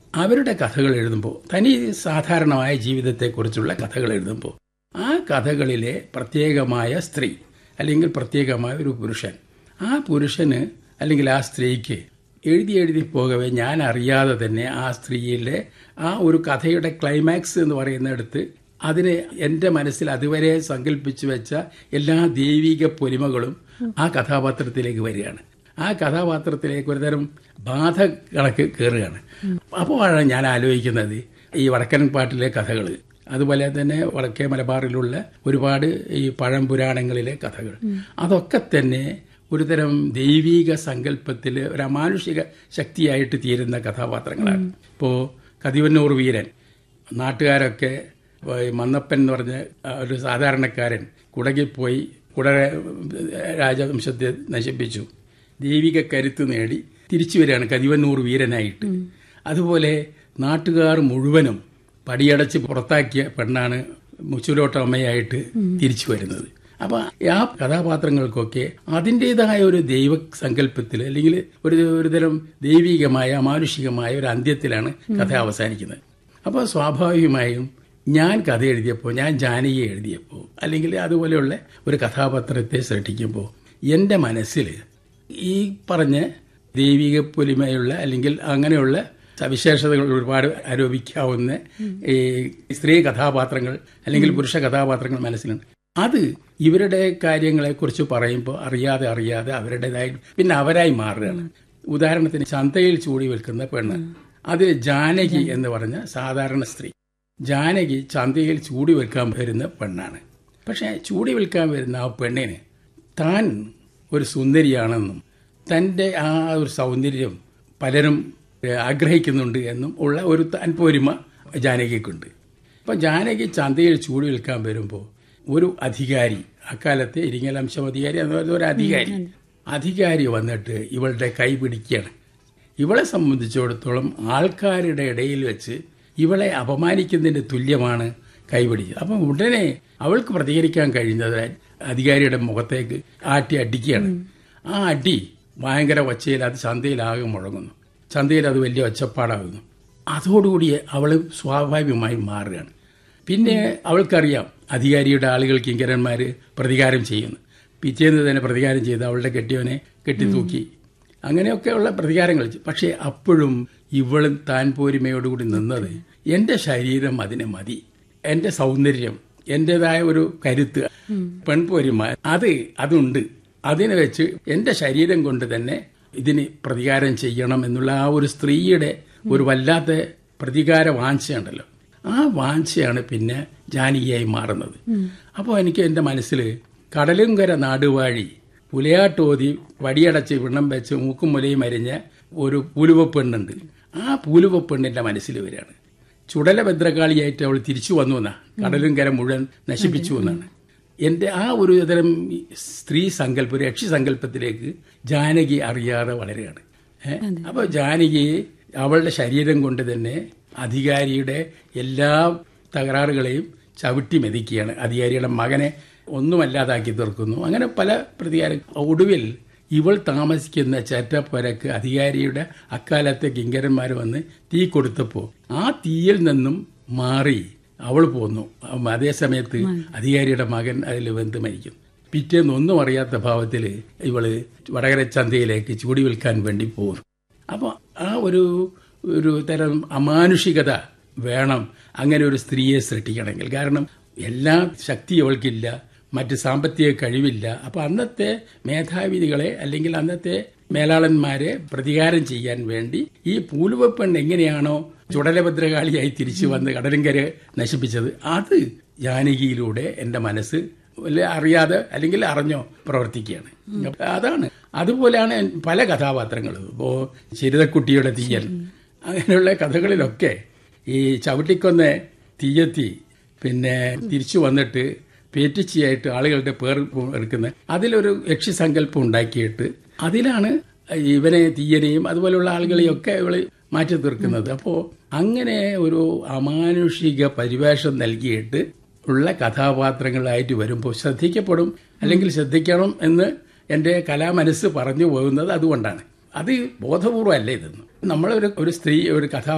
അവരുടെ കഥകൾ എഴുതുമ്പോൾ തനി സാധാരണമായ ജീവിതത്തെക്കുറിച്ചുള്ള കഥകൾ എഴുതുമ്പോൾ ആ കഥകളിലെ പ്രത്യേകമായ സ്ത്രീ അല്ലെങ്കിൽ പ്രത്യേകമായ ഒരു പുരുഷൻ ആ പുരുഷന് അല്ലെങ്കിൽ ആ സ്ത്രീക്ക് എഴുതി എഴുതി പോകവേ ഞാൻ അറിയാതെ തന്നെ ആ സ്ത്രീയിലെ ആ ഒരു കഥയുടെ ക്ലൈമാക്സ് എന്ന് പറയുന്നിടത്ത് അതിനെ എൻ്റെ മനസ്സിൽ അതുവരെ സങ്കല്പിച്ചു വെച്ച എല്ലാ ദൈവിക പൊലിമകളും ആ കഥാപാത്രത്തിലേക്ക് വരികയാണ് ആ കഥാപാത്രത്തിലേക്ക് ഒരുതരം ബാധ കണക്ക് കയറുകയാണ് അപ്പോഴാണ് ഞാൻ ആലോചിക്കുന്നത് ഈ വടക്കൻ പാട്ടിലെ കഥകൾ അതുപോലെ തന്നെ വടക്കേ മലബാറിലുള്ള ഒരുപാട് ഈ പഴംപുരാണങ്ങളിലെ കഥകൾ അതൊക്കെ തന്നെ ഒരുതരം ദൈവീക സങ്കല്പത്തിൽ ഒരു അമാനുഷിക ശക്തിയായിട്ട് തീരുന്ന കഥാപാത്രങ്ങളാണ് ഇപ്പോൾ കതിവന്നൂർ വീരൻ നാട്ടുകാരൊക്കെ മന്നപ്പൻ എന്ന് പറഞ്ഞ ഒരു സാധാരണക്കാരൻ കുടകിപ്പോയി കുടരെ രാജവംശത്തെ നശിപ്പിച്ചു ദൈവിക കരുത്ത് നേടി തിരിച്ചു വരികയാണ് കതിവന്നൂർ വീരനായിട്ട് അതുപോലെ നാട്ടുകാർ മുഴുവനും പടിയടച്ച് പുറത്താക്കിയ പെണ്ണാണ് മുച്ചുലോട്ടമ്മയായിട്ട് തിരിച്ചു വരുന്നത് അപ്പൊ ആ കഥാപാത്രങ്ങൾക്കൊക്കെ അതിൻ്റെതായ ഒരു ദൈവ സങ്കല്പത്തിൽ അല്ലെങ്കിൽ ഒരു ഒരുതരം ദൈവികമായ അമാനുഷികമായ ഒരു അന്ത്യത്തിലാണ് കഥ അവസാനിക്കുന്നത് അപ്പോൾ സ്വാഭാവികമായും ഞാൻ കഥ എഴുതിയപ്പോൾ ഞാൻ ജാനകിയെ എഴുതിയപ്പോൾ അല്ലെങ്കിൽ അതുപോലെയുള്ള ഒരു കഥാപാത്രത്തെ സൃഷ്ടിക്കുമ്പോൾ എൻ്റെ മനസ്സിൽ ഈ പറഞ്ഞ ദൈവിക പൊലിമയുള്ള അല്ലെങ്കിൽ അങ്ങനെയുള്ള സവിശേഷതകൾ ഒരുപാട് ആരോപിക്കാവുന്ന ഈ സ്ത്രീ കഥാപാത്രങ്ങൾ അല്ലെങ്കിൽ പുരുഷ കഥാപാത്രങ്ങൾ മനസ്സിലുണ്ട് അത് ഇവരുടെ കാര്യങ്ങളെക്കുറിച്ച് പറയുമ്പോൾ അറിയാതെ അറിയാതെ അവരുടേതായി പിന്നെ അവരായി മാറുകയാണ് ഉദാഹരണത്തിന് ചന്തയിൽ ചൂടി വിൽക്കുന്ന പെണ്ണ് അത് ജാനകി എന്ന് പറഞ്ഞ സാധാരണ സ്ത്രീ ജാനകി ചന്തയിൽ ചൂടി വിൽക്കാൻ വരുന്ന പെണ്ണാണ് പക്ഷെ ചൂടി വിൽക്കാൻ വരുന്ന ആ പെണ്ണിന് താൻ ഒരു സുന്ദരിയാണെന്നും തൻ്റെ ആ ഒരു സൗന്ദര്യം പലരും ആഗ്രഹിക്കുന്നുണ്ട് എന്നും ഉള്ള ഒരു താൻപോരിമ ജാനകിക്കുണ്ട് അപ്പം ജാനകി ചന്തയിൽ ചൂടി വിൽക്കാൻ വരുമ്പോൾ ഒരു അധികാരി അക്കാലത്തെ ഇരിങ്ങലംശം അധികാരി അതുപോലെ ഒരു അധികാരി അധികാരി വന്നിട്ട് ഇവളുടെ കൈ പിടിക്കുകയാണ് ഇവളെ സംബന്ധിച്ചിടത്തോളം ആൾക്കാരുടെ ഇടയിൽ വെച്ച് ഇവളെ അപമാനിക്കുന്നതിന് തുല്യമാണ് കൈപിടിച്ചത് അപ്പം ഉടനെ അവൾക്ക് പ്രതികരിക്കാൻ കഴിയുന്നത് അധികാരിയുടെ മുഖത്തേക്ക് ആട്ടി അടിക്കുകയാണ് ആ അടി ഭയങ്കര ഒച്ചയിൽ അത് ചന്തയിലാകെ മുഴങ്ങുന്നു ചന്തയിൽ അത് വലിയ ഒച്ചപ്പാടാകുന്നു അതോടുകൂടി അവൾ സ്വാഭാവികമായി മാറുകയാണ് പിന്നെ അവൾക്കറിയാം അധികാരിയുടെ ആളുകൾ കിങ്കരന്മാർ പ്രതികാരം ചെയ്യുന്നു പിറ്റേന്ന് തന്നെ പ്രതികാരം ചെയ്ത് അവളുടെ കെട്ടിയവനെ കെട്ടിത്തൂക്കി അങ്ങനെയൊക്കെയുള്ള പ്രതികാരങ്ങൾ പക്ഷേ അപ്പോഴും ഇവളും താൻ പോരിമയോടുകൂടി നിന്നത് എന്റെ ശരീരം അതിനെ മതി എന്റെ സൗന്ദര്യം എന്റേതായ ഒരു കരുത്ത് പെൺപോരിമ അത് അതുണ്ട് അതിനെ വെച്ച് എന്റെ ശരീരം കൊണ്ട് തന്നെ ഇതിന് പ്രതികാരം ചെയ്യണം എന്നുള്ള ആ ഒരു സ്ത്രീയുടെ ഒരു വല്ലാത്ത പ്രതികാര വാഞ്ചയുണ്ടല്ലോ ആ വാഞ്ചയാണ് പിന്നെ ജാനകിയായി മാറുന്നത് അപ്പോൾ എനിക്ക് എൻ്റെ മനസ്സിൽ കടലുംകര നാടുവാഴി പുലയാട്ടോതി വടിയടച്ച് വിണ്ണം വെച്ച് മൂക്കും മുലയും അരിഞ്ഞ ഒരു പൂലുവപ്പെണ്ണുണ്ട് ആ പൂലുവപ്പെണ്ണിന്റെ മനസ്സിൽ വരികയാണ് ചുടല ഭദ്രകാളിയായിട്ട് അവൾ തിരിച്ചു വന്നു എന്നാ കടലും കര മുഴുവൻ നശിപ്പിച്ചു എന്നാണ് എന്റെ ആ ഒരു തരം സ്ത്രീ സങ്കല്പ ഒരു യക്ഷി സങ്കല്പത്തിലേക്ക് ജാനകി അറിയാതെ വളരുകയാണ് അപ്പൊ ജാനകി അവളുടെ ശരീരം കൊണ്ട് തന്നെ അധികാരിയുടെ എല്ലാ തകരാറുകളെയും ചവിട്ടി മെതിക്കുകയാണ് അധികാരിയുടെ മകനെ ഒന്നുമല്ലാതാക്കി തീർക്കുന്നു അങ്ങനെ പല പ്രതികാരം ഒടുവിൽ ഇവൾ താമസിക്കുന്ന ചേറ്റപ്പരക്ക് അധികാരിയുടെ അക്കാലത്തെ കിങ്കരന്മാർ വന്ന് തീ കൊടുത്തപ്പോൾ ആ തീയിൽ നിന്നും മാറി അവൾ പോന്നു അതേസമയത്ത് അധികാരിയുടെ മകൻ അതിൽ വെന്ത് മരിക്കും പിറ്റേന്ന് ഒന്നും അറിയാത്ത ഭാവത്തിൽ ഇവള് വടകര ചന്തയിലേക്ക് ചൂടി വിൽക്കാൻ വേണ്ടി പോകുന്നു അപ്പോൾ ആ ഒരു ഒരു തരം അമാനുഷികത വേണം അങ്ങനെ ഒരു സ്ത്രീയെ സൃഷ്ടിക്കണമെങ്കിൽ കാരണം എല്ലാ ശക്തി അവൾക്കില്ല മറ്റ് സാമ്പത്തിക കഴിവില്ല അപ്പൊ അന്നത്തെ മേധാവികളെ അല്ലെങ്കിൽ അന്നത്തെ മേലാളന്മാരെ പ്രതികാരം ചെയ്യാൻ വേണ്ടി ഈ പൂലുവപ്പെണ്ണ് എങ്ങനെയാണോ ചുടലഭദ്രകാളിയായി തിരിച്ചു വന്ന് കടലിങ്കര നശിപ്പിച്ചത് അത് ജാനകിയിലൂടെ എന്റെ മനസ്സ് അറിയാതെ അല്ലെങ്കിൽ അറിഞ്ഞോ പ്രവർത്തിക്കുകയാണ് അതാണ് അതുപോലെയാണ് പല കഥാപാത്രങ്ങളും ഇപ്പോ ചിരിതക്കുട്ടിയുടെ തീയൽ അങ്ങനെയുള്ള കഥകളിലൊക്കെ ഈ ചവിട്ടിക്കൊന്ന് തീയെത്തി പിന്നെ തിരിച്ചു വന്നിട്ട് പേറ്റിച്ചിയായിട്ട് ആളുകളുടെ പേർ എടുക്കുന്ന അതിലൊരു യക്ഷിസങ്കല്പം ഉണ്ടാക്കിയിട്ട് അതിലാണ് ഇവനെ തീയനെയും അതുപോലെയുള്ള ആളുകളെയും ഒക്കെ ഇവള് മാറ്റി തീർക്കുന്നത് അപ്പോ അങ്ങനെ ഒരു അമാനുഷിക പരിവേഷം നൽകിയിട്ട് ഉള്ള കഥാപാത്രങ്ങളായിട്ട് വരുമ്പോൾ ശ്രദ്ധിക്കപ്പെടും അല്ലെങ്കിൽ ശ്രദ്ധിക്കണം എന്ന് എന്റെ കലാമനസ്സ് പറഞ്ഞു പോകുന്നത് അതുകൊണ്ടാണ് അത് ബോധപൂർവം അല്ല ഇതൊന്നും നമ്മളൊരു ഒരു സ്ത്രീ ഒരു കഥാ